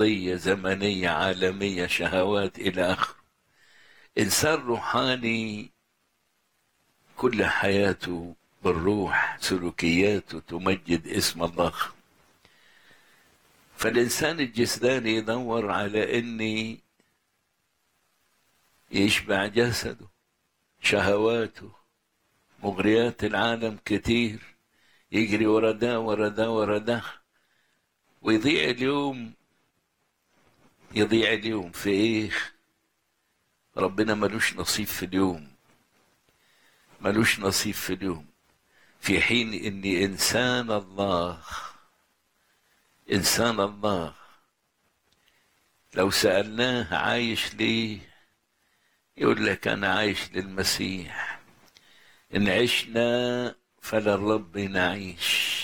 أرضية زمنية عالمية شهوات إلى آخره إنسان روحاني كل حياته بالروح سلوكياته تمجد اسم الله فالإنسان الجسداني يدور على إني يشبع جسده شهواته مغريات العالم كتير يجري ورا ده ورا ده ورا ده ويضيع اليوم يضيع اليوم في ايه ربنا ملوش نصيب في اليوم ملوش نصيب في اليوم في حين اني انسان الله انسان الله لو سالناه عايش ليه يقول لك انا عايش للمسيح ان عشنا فللرب نعيش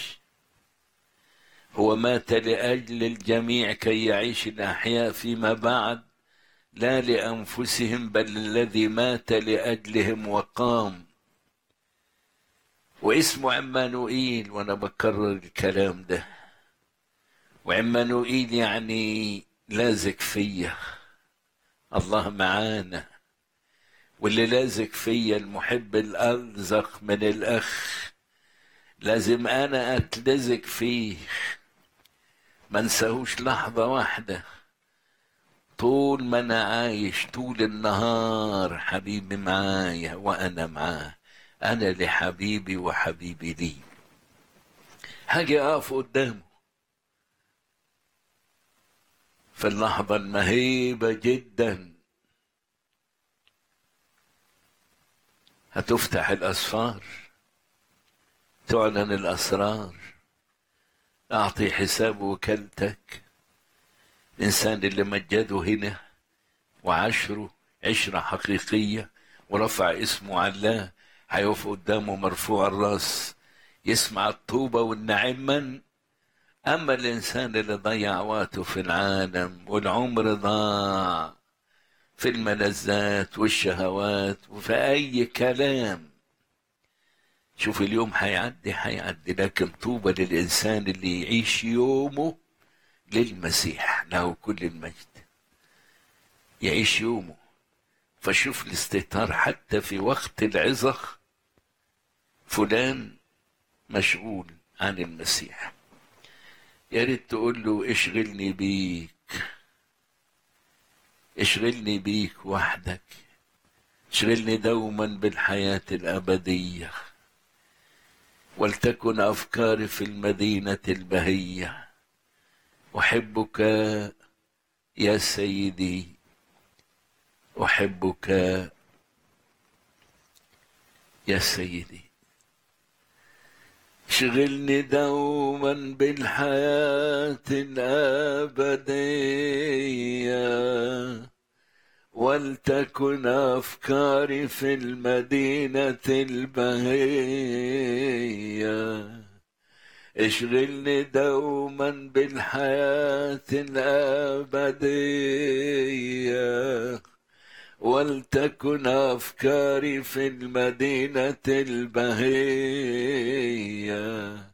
هو مات لاجل الجميع كي يعيش الاحياء فيما بعد لا لانفسهم بل الذي مات لاجلهم وقام واسمه عمانوئيل وانا بكرر الكلام ده وعمانوئيل يعني لازق فيا الله معانا واللي لازق فيا المحب الألزق من الأخ لازم أنا أتلزق فيه ما انساهوش لحظة واحدة طول ما أنا عايش طول النهار حبيبي معايا وأنا معاه أنا لحبيبي وحبيبي لي هاجي أقف قدامه في اللحظة المهيبة جدا هتفتح الأسفار تعلن الأسرار أعطي حساب وكالتك الإنسان اللي مجده هنا وعشره عشرة حقيقية ورفع اسمه على الله هيقف قدامه مرفوع الراس يسمع الطوبة والنعما أما الإنسان اللي ضيع وقته في العالم والعمر ضاع في الملذات والشهوات وفي أي كلام شوف اليوم هيعدي هيعدي لكن طوبى للإنسان اللي يعيش يومه للمسيح له كل المجد يعيش يومه فشوف الاستهتار حتى في وقت العظة فلان مشغول عن المسيح يا ريت تقول له اشغلني بيك اشغلني بيك وحدك اشغلني دوما بالحياة الأبدية ولتكن أفكاري في المدينة البهية أحبك يا سيدي أحبك يا سيدي شغلني دوما بالحياة الأبدية ولتكن أفكاري في المدينة البهية اشغلني دوما بالحياة الأبدية ولتكن أفكاري في المدينة البهية